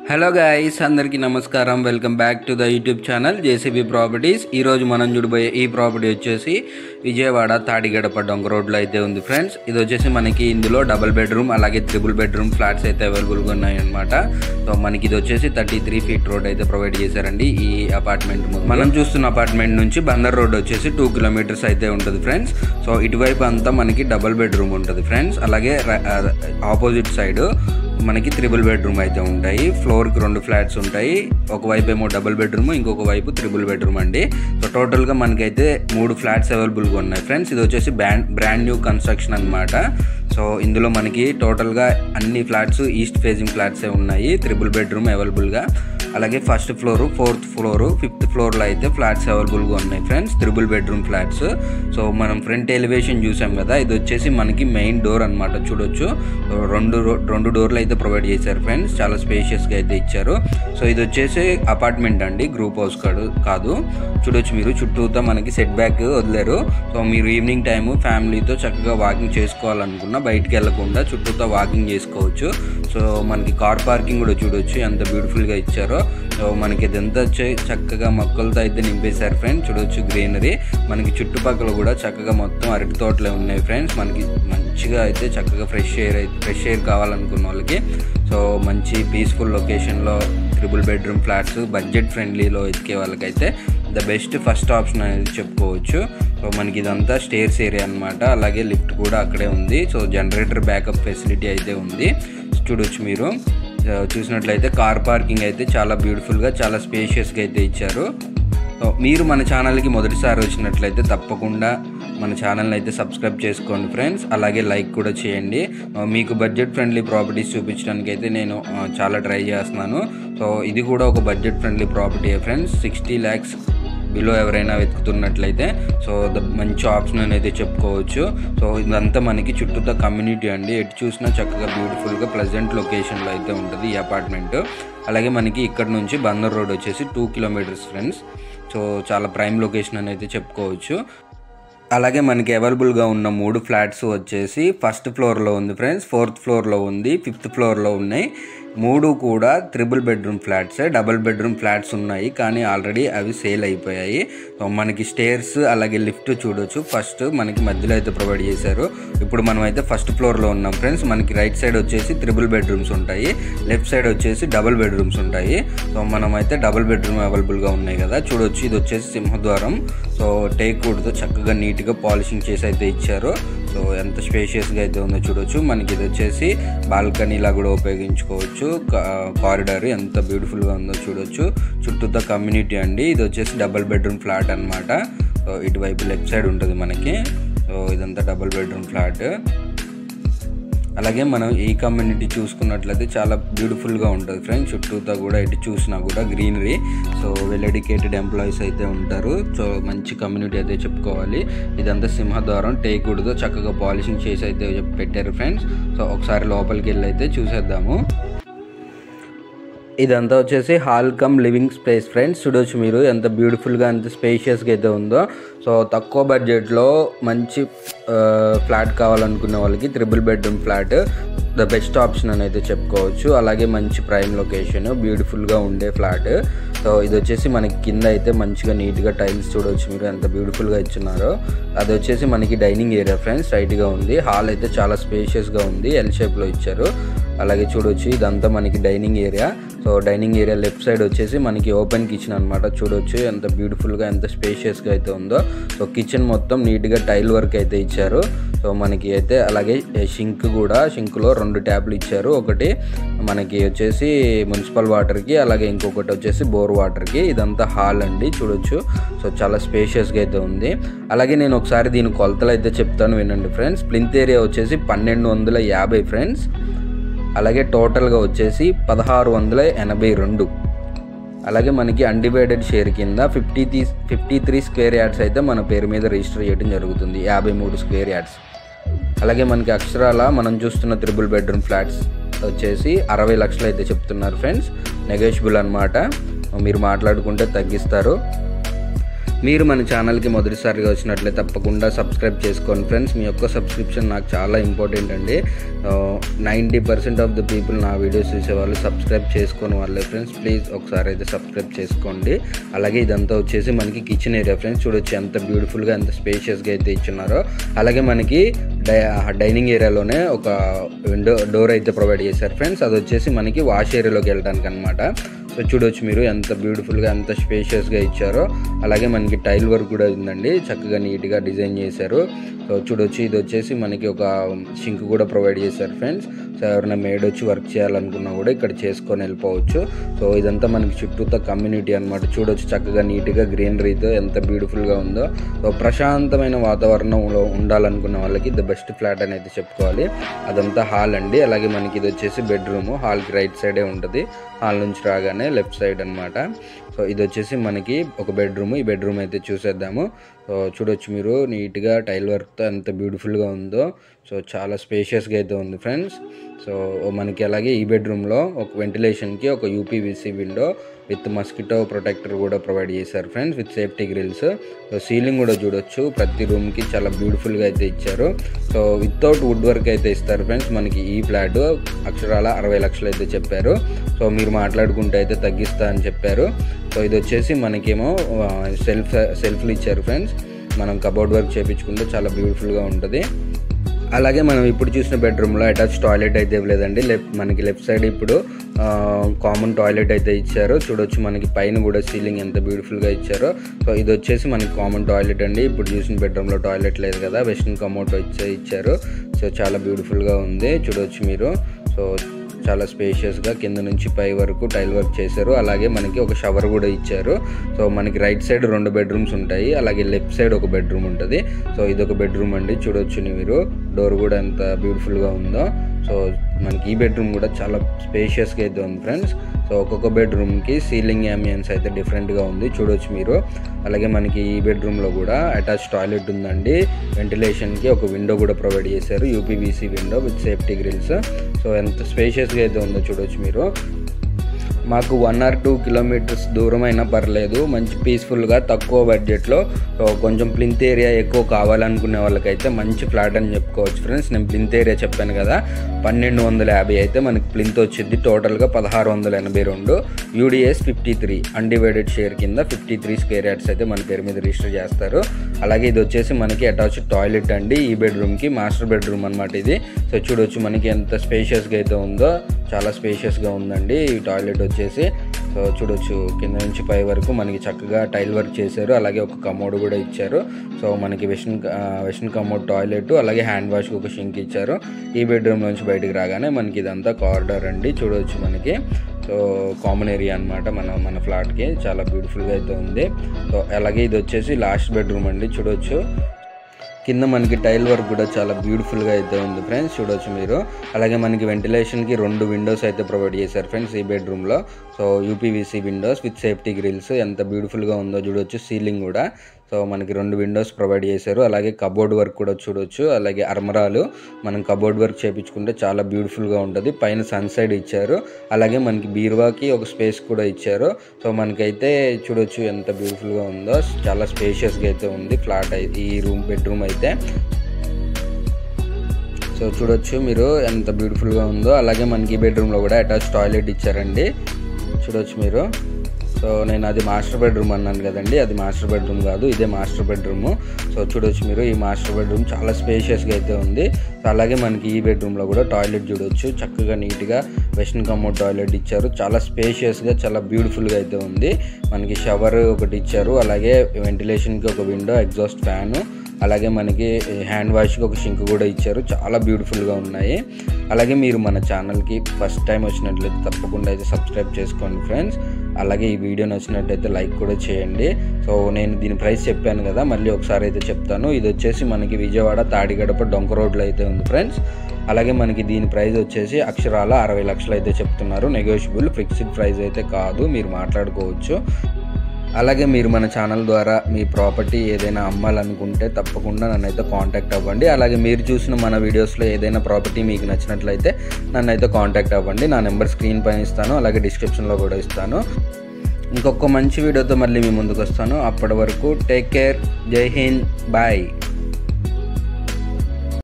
Hello guys అందరికీ నమస్కారం welcome back to the YouTube channel JCB properties ఈరోజు మనం చూడబోయే ఈ ప్రాపర్టీ వచ్చేసి విజయవాడ తాడిగడప డొంక రోడ్లో అయితే ఉంది ఫ్రెండ్స్ ఇది వచ్చేసి మనకి ఇందులో డబుల్ బెడ్రూమ్ అలాగే త్రిబుల్ బెడ్రూమ్ ఫ్లాట్స్ అయితే అవైలబుల్గా ఉన్నాయి అనమాట సో మనకి ఇది వచ్చేసి థర్టీ త్రీ ఫీట్ రోడ్ అయితే ప్రొవైడ్ చేశారండి ఈ అపార్ట్మెంట్ ముందు. మనం చూస్తున్న అపార్ట్మెంట్ నుంచి బందర్ రోడ్ వచ్చేసి టూ కిలోమీటర్స్ అయితే ఉంటుంది ఫ్రెండ్స్ సో ఇటువైపు అంతా మనకి డబుల్ బెడ్రూమ్ ఉంటుంది ఫ్రెండ్స్ అలాగే ఆపోజిట్ సైడ్ మనకి త్రిబుల్ బెడ్రూమ్ అయితే ఉంటాయి ఫ్లోర్కి రెండు ఫ్లాట్స్ ఉంటాయి ఒకవైపు ఏమో డబుల్ బెడ్రూమ్ ఇంకొక వైపు త్రిబుల్ బెడ్రూమ్ అండి సో టోటల్గా మనకైతే మూడు ఫ్లాట్స్ అవైలబుల్గా ఉన్నాయి ఫ్రెండ్స్ ఇది వచ్చేసి బ్రాండ్ బ్రాండ్ న్యూ కన్స్ట్రక్షన్ అనమాట సో ఇందులో మనకి టోటల్గా అన్ని ఫ్లాట్స్ ఈస్ట్ ఫేజింగ్ ఫ్లాట్సే ఉన్నాయి త్రిబుల్ బెడ్రూమ్ అవైలబుల్గా అలాగే first floor fourth floor fifth ఫ్లోర్లో అయితే ఫ్లాట్స్ అవైలబుల్గా ఉన్నాయి friends triple bedroom flats so మనం ఫ్రంట్ ఎలివేషన్ చూసాం కదా ఇది వచ్చేసి మనకి మెయిన్ డోర్ అనమాట చూడొచ్చు రెండు రో- రెండు డోర్లు అయితే ప్రొవైడ్ చేశారు ఫ్రెండ్స్ చాలా స్పేషియస్గా అయితే ఇచ్చారు సో ఇది వచ్చేసి అపార్ట్మెంట్ అండి గ్రూప్ హౌస్ కాదు కాదు చూడొచ్చు మీరు చుట్టూతో మనకి సెట్ బ్యాక్ వదిలేరు సో మీరు ఈవినింగ్ టైము ఫ్యామిలీతో చక్కగా వాకింగ్ చేసుకోవాలనుకున్నా బయటికి వెళ్ళకుండా చుట్టూతో వాకింగ్ చేసుకోవచ్చు సో మనకి కార్ పార్కింగ్ కూడా చూడొచ్చు ఎంత బ్యూటిఫుల్గా ఇచ్చారో సో మనకి ఇదంతా వచ్చి చక్కగా మొక్కలతో అయితే నింపేశారు ఫ్రెండ్స్ చూడొచ్చు గ్రీనరీ మనకి చుట్టుపక్కల కూడా చక్కగా మొత్తం అరటి తోటలే ఉన్నాయి ఫ్రెండ్స్ మనకి మంచిగా అయితే చక్కగా ఫ్రెష్ ఎయిర్ అయితే ఫ్రెష్ ఎయిర్ కావాలనుకున్న వాళ్ళకి సో మంచి పీస్ఫుల్ లొకేషన్లో ట్రిపుల్ బెడ్రూమ్ ఫ్లాట్స్ బడ్జెట్ ఫ్రెండ్లీలో ఎతికే వాళ్ళకైతే ద బెస్ట్ ఫస్ట్ ఆప్షన్ అనేది చెప్పుకోవచ్చు సో మనకి ఇదంతా స్టేర్స్ ఏరియా అనమాట అలాగే లిఫ్ట్ కూడా అక్కడే ఉంది సో జనరేటర్ బ్యాకప్ ఫెసిలిటీ అయితే ఉంది చూడొచ్చు మీరు ఆ, చూసినట్లయితే కార్ పార్కింగ్ అయితే చాలా బ్యూటిఫుల్గా చాలా స్పేషియస్గా అయితే ఇచ్చారు సో మీరు మన ఛానల్కి మొదటిసారి వచ్చినట్లయితే తప్పకుండా మన ఛానల్ని అయితే సబ్స్క్రైబ్ చేసుకోండి ఫ్రెండ్స్ అలాగే లైక్ కూడా చేయండి ఆ, మీకు బడ్జెట్ ఫ్రెండ్లీ ప్రాపర్టీస్ చూపించడానికి అయితే నేను ఆ, చాలా ట్రై చేస్తున్నాను సో ఇది కూడా ఒక budget friendly property friends sixty lakhs below ఎవరైనా వెతుకుతున్నట్లయితే సో ద మంచి ఆప్షన్ అనేది చెప్పుకోవచ్చు సో ఇదంతా మనకి చుట్టూతో కమ్యూనిటీ అండి ఎటు చూసినా చక్కగా బ్యూటిఫుల్గా ప్లెజెంట్ లొకేషన్లో అయితే ఉంటుంది ఈ అపార్ట్మెంట్ అలాగే మనకి ఇక్కడ నుంచి బందర్ రోడ్ వచ్చేసి టూ కిలోమీటర్స్ ఫ్రెండ్స్ సో చాలా ప్రైమ్ లొకేషన్ అని అయితే చెప్పుకోవచ్చు అలాగే మనకి అవైలబుల్గా ఉన్న మూడు ఫ్లాట్స్ వచ్చేసి ఫస్ట్ ఫ్లోర్లో ఉంది ఫ్రెండ్స్ ఫోర్త్ ఫ్లోర్లో ఉంది ఫిఫ్త్ ఫ్లోర్లో ఉన్నాయి మూడు కూడా triple bedroom flats double bedroom flats ఉన్నాయి కానీ ఆల్రెడీ అవి సేల్ అయిపోయాయి సో మనకి స్టేర్స్ అలాగే లిఫ్ట్ చూడొచ్చు ఫస్ట్ మనకి మధ్యలో అయితే ప్రొవైడ్ చేశారు ఇప్పుడు మనం అయితే ఫస్ట్ ఫ్లోర్లో ఉన్నాం ఫ్రెండ్స్ మనకి రైట్ సైడ్ వచ్చేసి త్రిబుల్ బెడ్రూమ్స్ ఉంటాయి లెఫ్ట్ సైడ్ వచ్చేసి డబుల్ బెడ్రూమ్స్ ఉంటాయి సో మనం అయితే డబుల్ బెడ్రూమ్ అవైలబుల్గా ఉన్నాయి కదా చూడొచ్చు ఇది వచ్చేసి సింహద్వారం సో టేక్ వుడ్తో చక్కగా నీట్గా పాలిషింగ్ చేసి అయితే ఇచ్చారు సో ఎంత స్పేషియస్గా అయితే ఉందో చూడొచ్చు మనకి ఇది వచ్చేసి బాల్కనీలా కూడా ఉపయోగించుకోవచ్చు కారిడార్ ఎంత బ్యూటిఫుల్గా ఉందో చూడొచ్చు చుట్టూతో కమ్యూనిటీ అండి ఇది వచ్చేసి డబుల్ బెడ్రూమ్ ఫ్లాట్ అనమాట సో ఇటువైపు లెఫ్ట్ సైడ్ ఉంటుంది మనకి సో ఇదంతా డబుల్ బెడ్రూమ్ ఫ్లాట్ అలాగే మనం ఈ కమ్యూనిటీ చూసుకున్నట్లయితే చాలా బ్యూటిఫుల్గా ఉంటుంది ఫ్రెండ్స్ చుట్టూతో కూడా ఎటు చూసినా కూడా greenery so well educated employees అయితే ఉంటారు సో మంచి కమ్యూనిటీ అయితే చెప్పుకోవాలి ఇదంతా సింహద్వారం టేకుడ్తో చక్కగా పాలిషింగ్ చేసి అయితే పెట్టారు ఫ్రెండ్స్ సో ఒకసారి లోపలికి వెళ్ళి అయితే చూసేద్దాము ఇదంతా వచ్చేసి hall cum living space friends చూడొచ్చు మీరు ఎంత బ్యూటిఫుల్గా ఎంత స్పేషియస్గా అయితే ఉందో సో తక్కువ బడ్జెట్లో మంచి ఆ, ఫ్లాట్ కావాలనుకునే వాళ్ళకి triple bedroom flat the best option అని అయితే చెప్పుకోవచ్చు అలాగే మంచి ప్రైమ్ లొకేషన్ బ్యూటిఫుల్గా ఉండే ఫ్లాట్ సో ఇది వచ్చేసి మనకి కింద అయితే మంచిగా నీట్గా టైల్స్ చూడవచ్చు మీరు ఎంత బ్యూటిఫుల్గా ఇచ్చున్నారో అది వచ్చేసి మనకి డైనింగ్ ఏరియా ఫ్రెండ్స్ రైట్గా ఉంది హాల్ అయితే చాలా స్పేషియస్గా ఉంది ఎల్ షేప్లో ఇచ్చారు అలాగే చూడొచ్చు ఇదంతా మనకి dining area so dining area left side వచ్చేసి మనకి ఓపెన్ కిచెన్ అనమాట చూడొచ్చు ఎంత బ్యూటిఫుల్గా ఎంత స్పేషియస్గా అయితే ఉందో సో కిచెన్ మొత్తం నీట్గా టైల్ వర్క్ అయితే ఇచ్చారు సో మనకి అయితే అలాగే షింక్ కూడా షింక్లో రెండు ట్యాప్లు ఇచ్చారు ఒకటి మనకి వచ్చేసి మున్సిపల్ వాటర్కి అలాగే ఇంకొకటి వచ్చేసి బోర్ వాటర్కి ఇదంతా హాల్ అండి చూడొచ్చు సో చాలా స్పేషియస్గా అయితే ఉంది అలాగే నేను ఒకసారి దీని కొలతలు అయితే చెప్తాను వినండి ఫ్రెండ్స్ ప్లింత్ ఏరియా వచ్చేసి పన్నెండు వందల యాభై ఫ్రెండ్స్ అలాగే టోటల్గా వచ్చేసి పదహారు వందల ఎనభై రెండు అలాగే మనకి అన్డివైడెడ్ షేర్ కింద fifty three fifty three square yards అయితే మన పేరు మీద రిజిస్టర్ చేయడం జరుగుతుంది యాభై మూడు స్క్వేర్ యార్డ్స్ అలాగే మనకి అక్షరాల మనం చూస్తున్న త్రిబుల్ బెడ్రూమ్ ఫ్లాట్స్ వచ్చేసి అరవై లక్షలు అయితే చెప్తున్నారు ఫ్రెండ్స్ నెగోషియబుల్ అనమాట మీరు మాట్లాడుకుంటే తగ్గిస్తారు మీరు మన ఛానల్కి మొదటిసారిగా వచ్చినట్లయితే తప్పకుండా సబ్స్క్రైబ్ చేసుకోండి ఫ్రెండ్స్ మీ యొక్క సబ్స్క్రిప్షన్ నాకు చాలా ఇంపార్టెంట్ అండి ninety percent of the people నా వీడియోస్ చూసేవాళ్ళు సబ్స్క్రైబ్ చేసుకొని వాళ్ళే ఫ్రెండ్స్ ప్లీజ్ ఒకసారి అయితే సబ్స్క్రైబ్ చేసుకోండి అలాగే ఇదంతా వచ్చేసి మనకి కిచెన్ ఏరియా ఫ్రెండ్స్ చూడొచ్చు ఎంత బ్యూటిఫుల్గా ఎంత స్పేషియస్గా అయితే ఇచ్చున్నారో అలాగే మనకి డై డైనింగ్ ఏరియాలోనే ఒక విండో డోర్ అయితే ప్రొవైడ్ చేశారు ఫ్రెండ్స్ అది వచ్చేసి మనకి వాష్ ఏరియాలోకి వెళ్ళడానికి అనమాట సో చూడొచ్చు మీరు ఎంత బ్యూటిఫుల్గా ఎంత స్పేషియస్గా ఇచ్చారో అలాగే మనకి టైల్ వర్క్ కూడా ఉందండి చక్కగా నీట్గా డిజైన్ చేశారు సో చూడొచ్చు ఇది వచ్చేసి మనకి ఒక సింక్ కూడా ప్రొవైడ్ చేశారు ఫ్రెండ్స్ సో ఎవరైనా మేడ్ వచ్చి వర్క్ చేయాలనుకున్నా కూడా ఇక్కడ చేసుకొని వెళ్ళిపోవచ్చు సో ఇదంతా మనకి చుట్టూతో కమ్యూనిటీ అనమాట చూడొచ్చు చక్కగా నీట్గా గ్రీనరీతో ఎంత బ్యూటిఫుల్గా ఉందో సో ప్రశాంతమైన వాతావరణంలో ఉండాలనుకున్న వాళ్ళకి ద బెస్ట్ ఫ్లాట్ అని అయితే చెప్పుకోవాలి అదంతా హాల్ అండి అలాగే మనకి ఇది వచ్చేసి బెడ్రూమ్ హాల్కి రైట్ సైడే ఉంటుంది హాల్ నుంచి రాగానే లెఫ్ట్ సైడ్ అనమాట సో ఇది వచ్చేసి మనకి ఒక బెడ్రూమ్ ఈ బెడ్రూమ్ అయితే చూసేద్దాము సో చూడొచ్చు మీరు నీట్గా టైల్ వర్క్తో ఎంత బ్యూటిఫుల్గా ఉందో సో చాలా స్పేషియస్గా అయితే ఉంది ఫ్రెండ్స్ సో మనకి అలాగే ఈ బెడ్రూమ్లో ఒక వెంటిలేషన్కి ఒక UPVC window with mosquito protector కూడా ప్రొవైడ్ చేశారు friends with safety grills so ceiling కూడా చూడొచ్చు ప్రతి రూమ్కి చాలా బ్యూటిఫుల్గా అయితే ఇచ్చారు సో వితౌట్ వుడ్ వర్క్ అయితే ఇస్తారు ఫ్రెండ్స్ మనకి ఈ ఫ్లాట్ అక్షరాల అరవై లక్షలు అయితే చెప్పారు సో మీరు మాట్లాడుకుంటే అయితే తగ్గిస్తా అని చెప్పారు సో ఇది వచ్చేసి మనకేమో సెల్ఫ్ సెల్ఫ్లు ఇచ్చారు ఫ్రెండ్స్ మనం కబోర్డ్ వర్క్ చేయించుకుంటే చాలా బ్యూటిఫుల్గా ఉంటుంది అలాగే మనం ఇప్పుడు చూసిన బెడ్రూమ్లో అటాచ్ టాయిలెట్ అయితే ఇవ్వలేదండి లెఫ్ట్ మనకి లెఫ్ట్ సైడ్ ఇప్పుడు కామన్ టాయిలెట్ అయితే ఇచ్చారు చూడొచ్చు మనకి పైన కూడా సీలింగ్ ఎంత బ్యూటిఫుల్గా ఇచ్చారో సో ఇది వచ్చేసి మనకి కామన్ టాయిలెట్ అండి ఇప్పుడు చూసిన బెడ్రూమ్లో టాయిలెట్ లేదు కదా వెస్ట్రన్ కమోటో ఇచ్చే ఇచ్చారు సో చాలా బ్యూటిఫుల్గా ఉంది చూడొచ్చు మీరు సో చాలా స్పేషియస్గా కింద నుంచి పై వరకు టైల్ వర్క్ చేశారు అలాగే మనకి ఒక షవర్ కూడా ఇచ్చారు సో మనకి రైట్ సైడ్ రెండు బెడ్రూమ్స్ ఉంటాయి అలాగే లెఫ్ట్ సైడ్ ఒక బెడ్రూమ్ ఉంటుంది సో ఇది ఒక బెడ్రూమ్ అండి చూడొచ్చు మీరు డోర్ కూడా ఎంత బ్యూటిఫుల్గా ఉందో సో మనకి ఈ బెడ్రూమ్ కూడా చాలా స్పేషియస్గా అయితే ఉంది ఫ్రెండ్స్ సో ఒక్కొక్క బెడ్రూమ్కి సీలింగ్ అంబియన్స్ అయితే డిఫరెంట్గా ఉంది చూడొచ్చు మీరు అలాగే మనకి ఈ బెడ్రూమ్లో కూడా అటాచ్ టాయిలెట్ ఉందండి వెంటిలేషన్కి ఒక విండో కూడా ప్రొవైడ్ చేశారు UPVC window with safety grills so ఎంత స్పేషియస్గా అయితే ఉందో చూడొచ్చు మీరు మాకు వన్ ఆర్ టూ కిలోమీటర్స్ దూరం అయినా పర్లేదు మంచి పీస్ఫుల్గా తక్కువ బడ్జెట్లో సో కొంచెం ప్లింత్ ఏరియా ఎక్కువ కావాలనుకునే వాళ్ళకైతే మంచి ఫ్లాట్ అని చెప్పుకోవచ్చు ఫ్రెండ్స్ నేను ప్లింత్ ఏరియా చెప్పాను కదా పన్నెండు వందల యాభై అయితే మనకి ప్లింత్ వచ్చింది టోటల్గా పదహారు వందల ఎనభై రెండు UDS fifty three undivided share కింద ఫిఫ్టీ త్రీ స్క్వేర్ యార్డ్స్ అయితే మన పేరు మీద రిజిస్టర్ చేస్తారు అలాగే ఇది వచ్చేసి మనకి అటాచ్ టాయిలెట్ అండి ఈ బెడ్రూమ్కి మాస్టర్ బెడ్రూమ్ అనమాట ఇది సో చూడొచ్చు మనకి ఎంత స్పేషియస్గా అయితే ఉందో చాలా స్పేషియస్గా ఉందండి ఈ టాయిలెట్ వచ్చేసి సో చూడొచ్చు కింద నుంచి పై వరకు మనకి చక్కగా టైల్ వర్క్ చేశారు అలాగే ఒక కమోడ్ కూడా ఇచ్చారు సో మనకి వెస్ట్రన్ వెస్ట్రన్ కమోడ్ టాయిలెట్ అలాగే హ్యాండ్ వాష్కి ఒక షింక్ ఇచ్చారు ఈ బెడ్రూమ్ నుంచి బయటికి రాగానే మనకి ఇదంతా కారిడార్ అండి చూడవచ్చు మనకి సో కామన్ ఏరియా అనమాట మన మన ఫ్లాట్కి చాలా బ్యూటిఫుల్గా అయితే ఉంది సో అలాగే ఇది వచ్చేసి లాస్ట్ బెడ్రూమ్ అండి చూడొచ్చు కింద మనకి టైల్ వర్క్ కూడా చాలా బ్యూటిఫుల్గా అయితే ఉంది ఫ్రెండ్స్ చూడొచ్చు మీరు అలాగే మనకి వెంటిలేషన్కి రెండు విండోస్ అయితే ప్రొవైడ్ చేశారు ఫ్రెండ్స్ ఈ బెడ్రూమ్లో so UPVC windows with safety grills ఎంత బ్యూటిఫుల్గా ఉందో చూడొచ్చు సీలింగ్ కూడా సో మనకి రెండు విండోస్ ప్రొవైడ్ చేశారు అలాగే కబోర్డ్ వర్క్ కూడా చూడొచ్చు అలాగే అర్మరాలు మనం కబోర్డ్ వర్క్ చేయించుకుంటే చాలా బ్యూటిఫుల్గా ఉంటుంది పైన సన్ సైడ్ ఇచ్చారు అలాగే మనకి బీరువాకి ఒక స్పేస్ కూడా ఇచ్చారు సో మనకైతే చూడొచ్చు ఎంత బ్యూటిఫుల్గా ఉందో చాలా స్పేషియస్గా అయితే ఉంది ఫ్లాట్ అయితే ఈ రూమ్ బెడ్రూమ్ అయితే సో చూడొచ్చు మీరు ఎంత బ్యూటిఫుల్గా ఉందో అలాగే మనకి బెడ్రూమ్లో కూడా అటాచ్ టాయిలెట్ ఇచ్చారండి చూడొచ్చు మీరు సో నేను అది మాస్టర్ బెడ్రూమ్ అన్నాను కదండి అది మాస్టర్ బెడ్రూమ్ కాదు ఇదే మాస్టర్ బెడ్రూమ్ సో చూడొచ్చు మీరు ఈ మాస్టర్ బెడ్రూమ్ చాలా స్పేషియస్గా అయితే ఉంది సో అలాగే మనకి ఈ బెడ్రూమ్లో కూడా టాయిలెట్ చూడొచ్చు చక్కగా నీట్గా వెస్ట్రన్ కమోడ్ టాయిలెట్ ఇచ్చారు చాలా స్పేషియస్గా చాలా బ్యూటిఫుల్గా అయితే ఉంది మనకి షవర్ ఒకటి ఇచ్చారు అలాగే వెంటిలేషన్కి ఒక విండో ఎగ్జాస్ట్ ఫ్యాను అలాగే మనకి హ్యాండ్ వాష్కి ఒక షింక్ కూడా ఇచ్చారు చాలా బ్యూటిఫుల్గా ఉన్నాయి అలాగే మీరు మన ఛానల్కి ఫస్ట్ టైం వచ్చినట్లయితే తప్పకుండా అయితే సబ్స్క్రైబ్ చేసుకోండి ఫ్రెండ్స్ అలాగే ఈ వీడియో నచ్చినట్టయితే లైక్ కూడా చేయండి సో నేను దీని ప్రైస్ చెప్పాను కదా మళ్ళీ ఒకసారి అయితే చెప్తాను ఇది వచ్చేసి మనకి విజయవాడ తాడిగడప డొంక రోడ్లో అయితే ఉంది ఫ్రెండ్స్ అలాగే మనకి దీని ప్రైస్ వచ్చేసి అక్షరాల అరవై లక్షలు అయితే చెప్తున్నారు నెగోషియబుల్ ఫిక్స్డ్ ప్రైస్ అయితే కాదు మీరు మాట్లాడుకోవచ్చు అలాగే మీరు మన ఛానల్ ద్వారా మీ ప్రాపర్టీ ఏదైనా అమ్మాలనుకుంటే తప్పకుండా నన్ను అయితే కాంటాక్ట్ అవ్వండి అలాగే మీరు చూసిన మన వీడియోస్లో ఏదైనా ప్రాపర్టీ మీకు నచ్చినట్లయితే నన్ను అయితే కాంటాక్ట్ అవ్వండి నా నెంబర్ స్క్రీన్ పైన ఇస్తాను అలాగే డిస్క్రిప్షన్లో కూడా ఇస్తాను ఇంకొక మంచి వీడియోతో మళ్ళీ మీ ముందుకు వస్తాను అప్పటి వరకు టేక్ కేర్ జై హింద్ బాయ్